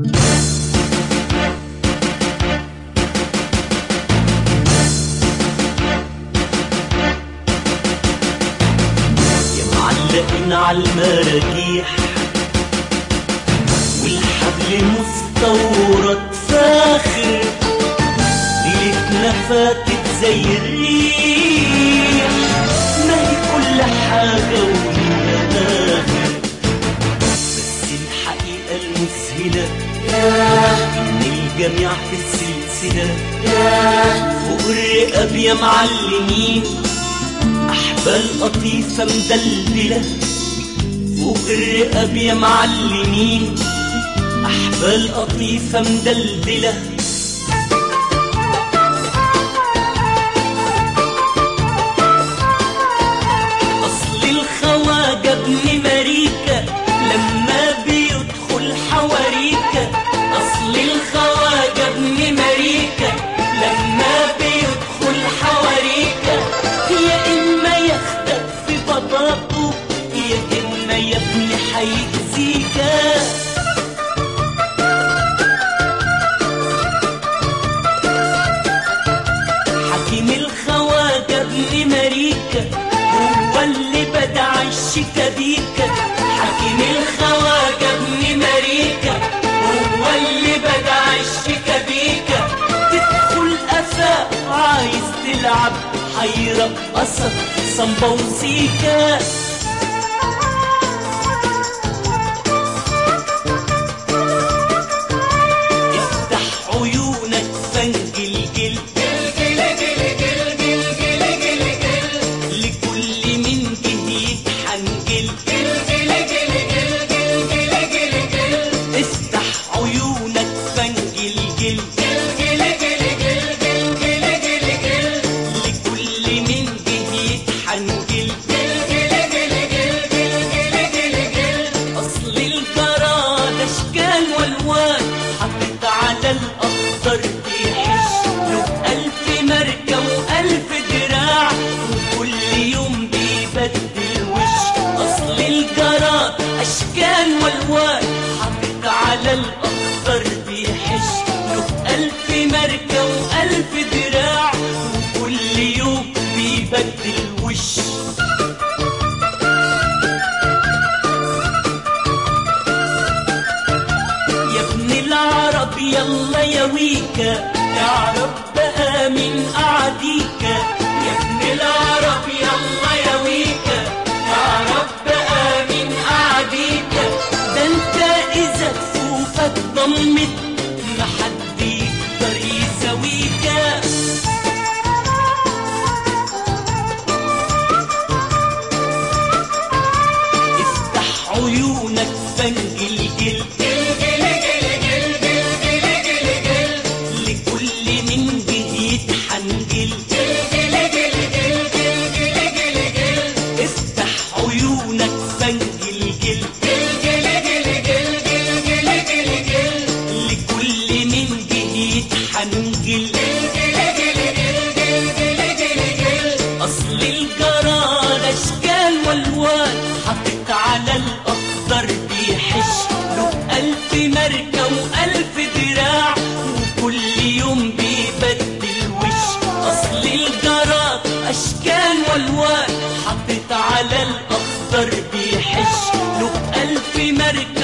يا معلقين عالمراجيح والحبل مستورد فاخر ليلتنا فاتت زي الريح ما هي كل حاجة وليها آخر بس الحقيقة المذهلة إن الجميع في السلسلة فوق الرقاب يا معلمين أحبال قطيفة مدلدلة فوق الرقاب يا معلمين أحبال قطيفة مدلدلة أصل الخواجة ابن مريكة لما بيدخل حواريكة أصل الخواجة ابن مريكة لما بيدخل حواريكة يا إما ياخدك في بطاطه يا إما يا ابني هيأذيك حكيم الخواجة ابن مريكة هو اللي بدع الشكابيكة حكيم الخواجة ابن مريكة هو اللي بدع الشكابيكة تدخل أفاق عايز تلعب هيرقصك صنبا وسيكا افتح عيونك فانجلجل لكل من جه يتحنجل افتح عيونك فانجلجل لكل من جه يتحنجل اصل الجراد اشكال والوان حطيت على الاخضر بيحش له الف ماركه والف دراع وكل يوم بيبدل وش اصل الجراد اشكال والوان حطيت على الاخضر بيحش له الف ماركه والف دراع وكل يوم بيبدل وش يا ابن العرب يلا يا ويكا تعرف بقى من أعديكا يا ابن العرب يلا يا ويكا تعرف بقى من أعديكا ده انت إذا كفوفك ضمت ما حد يقدر يساويكا افتح عيونك فانجلجل لكل من جه يتحنجل افتح عيونك فانجلجل لكل من جه يتحنجل اصل الجراد اشكال والوان حطيت على الاخضر بيحش له الف ماركه والف دراع وكل يوم بيبدل وش اصل الجراد اشكال والوان حطيت على الاخضر بيحش له الف ماركه